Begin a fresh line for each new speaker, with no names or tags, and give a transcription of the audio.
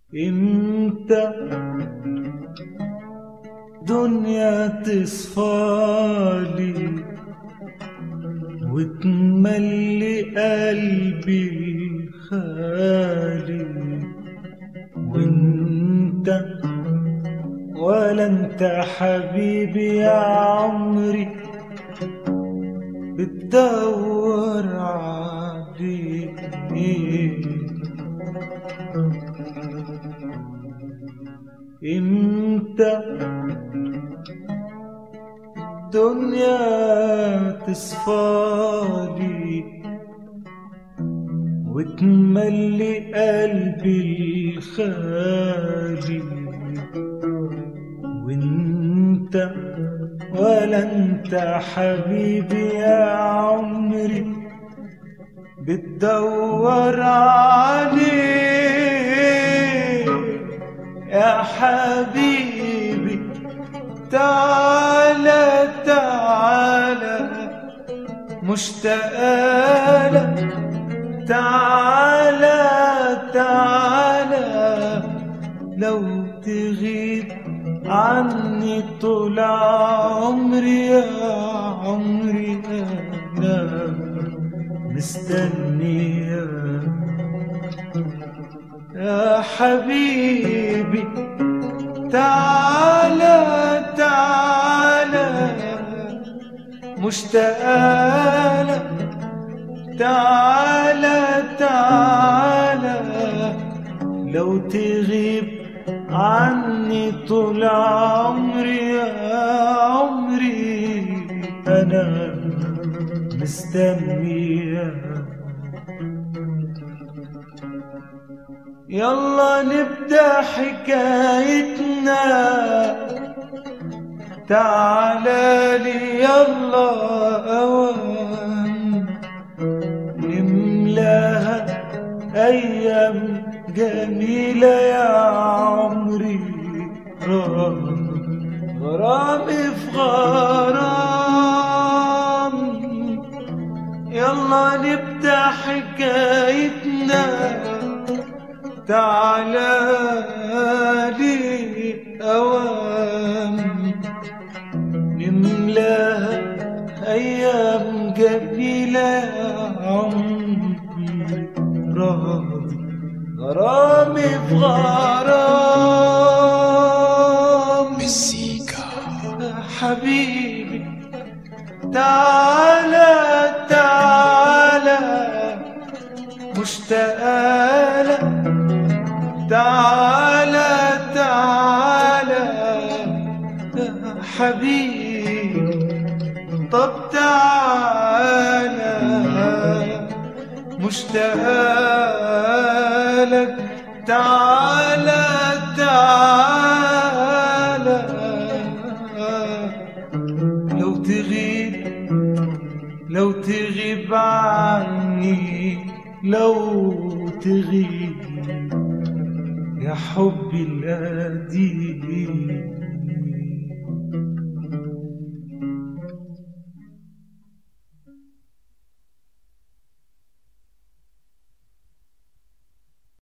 امتى دنيا تصفالي وتملي قلبي خالي وانت ولا انت حبيبي يا عمري بتدور عليك امتى الدنيا تصفالي وتملي قلبي الخالي وانت ولا انت حبيبي يا عمري بتدور عليه يا حبيبي تعالى تعالى مشتاق لك تعالى تعالى لو تغيب عني طول عمري يا عمري انا مستنيه يا حبيبي تعالى تعالى مشتاق لك تعالى تعالى لو تغيب عني طول عمري يا عمري انا مستنيه يلا نبدأ حكايتنا تعالى لي يلا أوان نملاها أيام جميلة يا عمري غرام غرامي في غرام يلا نبدأ حكايتنا تعالى لي أوام نملاها أيام جميلة يا عمري راضي غرامي في غرام
مزيكا
يا حبيبي تعالى تعالى مشتاق لك تعالى تعالى يا حبيبي طب تعالى مشتاق لك تعالى تعالى لو تغيب لو تغيب عني لو تغيب يا حبي القديم